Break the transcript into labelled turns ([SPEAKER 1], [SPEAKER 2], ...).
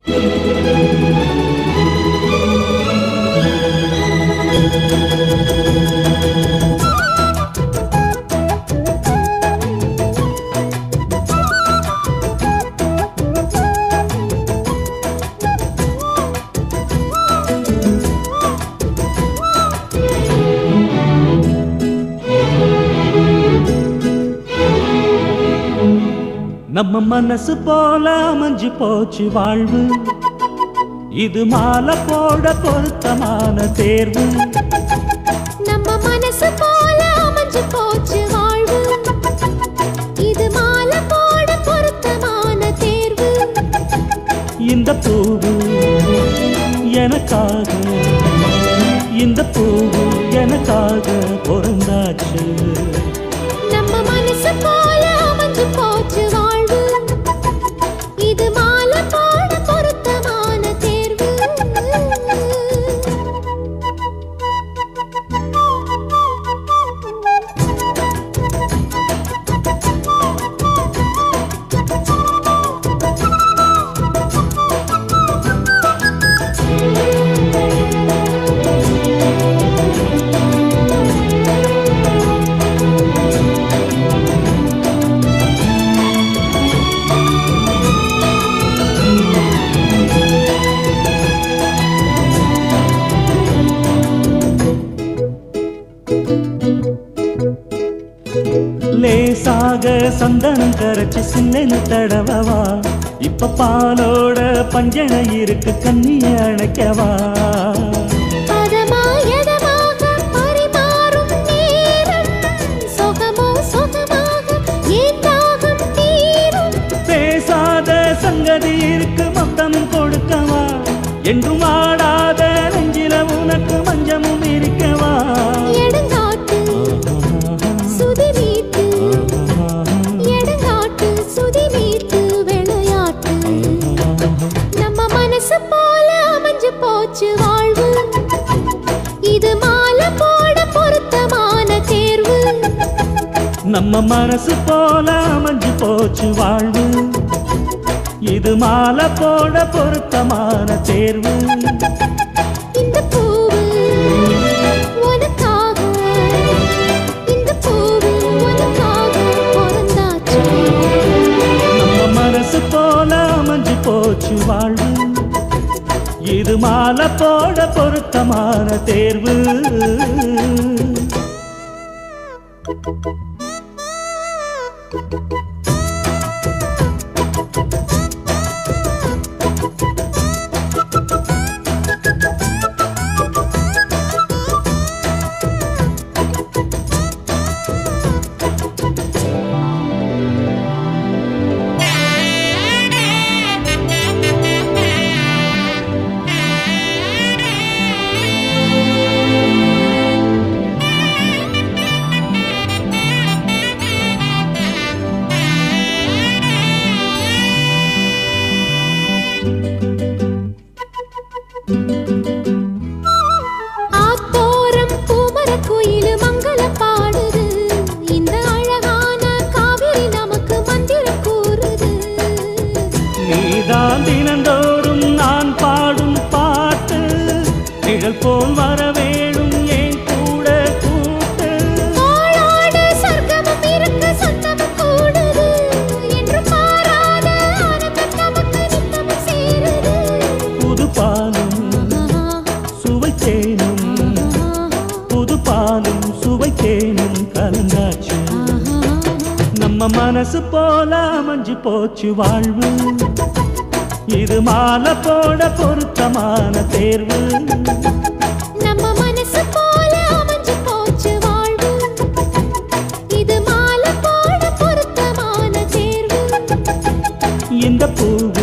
[SPEAKER 1] நம்ம மனசு போல அமைஞ்சு போச்சு வாழ்வு இது மாலை போட பொருத்தமான தேர்வு
[SPEAKER 2] நம்ம மனசு போல அமைஞ்சு போச்சு வாழ்வு இது மாலை போட பொருத்தமான தேர்வு
[SPEAKER 1] இந்த பூவு எனக்காக இந்த பூவு எனக்காக பொருந்தாச்சு
[SPEAKER 2] நம்ம மனசு போல அமைஞ்சு போச்சு வாழ்வு இது மாலை போட பொருத்தமான தேர்வு
[SPEAKER 1] லேசாக சந்தனம் கரைச்சு சின்னெனு தடவவா இப்ப பாலோட பஞ்சனை இருக்கு கண்ணிய அணைக்கவா
[SPEAKER 2] பதமா எதமாக பரிமாறும் நேரம் சுகமோ சுகமாக ஏன் தாகம் தீரும்
[SPEAKER 1] பேசாத சங்கதி இருக்கு மொத்தம் கொடுக்கவா என்றும் ஆடாத நெஞ்சில உனக்கு மஞ்சமும் இருக்கவா
[SPEAKER 2] எடுங்காட்டு சுதி மீட்டு எடுங்காட்டு சுதி மீட்டு விளையாட்டு நம்ம மனசு போல அமைஞ்சு போச்சு வாழ்வு இது மாலை போட பொருத்தமான தேர்வு
[SPEAKER 1] நம்ம மனசு போல அமைஞ்சு போச்சு வாழ்வு இது மாலை போட பொருத்தமான தேர்வு
[SPEAKER 2] இந்த பூவு உனக்காக இந்த பூவு உனக்காக பிறந்தாச்சு
[SPEAKER 1] நம்ம மனசு போல அமைஞ்சு போச்சு வாழ்வு இது மாலை போட பொருத்தமான தேர்வு
[SPEAKER 2] ஆத்தோரம் பூமர குயிலு மங்கள பாடுது இந்த அழகான காவிரி நமக்கு மந்திரம் கூறுது
[SPEAKER 1] நீதான் தினந்தோறும் நான் பாடும் பாட்டு நிழல் போல் வர வேணும் என் கூட கூட்டு
[SPEAKER 2] தோளோடு சொர்க்கமும் இருக்கு சொந்தமும் கூடுது என்று மாறாத ஆனந்தம் நமக்கு நித்தமும் சேருது
[SPEAKER 1] புது பாலும் சுவை தேனும் புது பாலும் சுவை தேனும் கலந்தாச்சு நம்ம மனசு போல அமைஞ்சு போச்சு வாழ்வு இது மாலை போட பொருத்தமான தேர்வு
[SPEAKER 2] நம்ம மனசு போல அமைஞ்சு போச்சு வாழ்வு இது மாலை போட பொருத்தமான தேர்வு
[SPEAKER 1] இந்த பூவு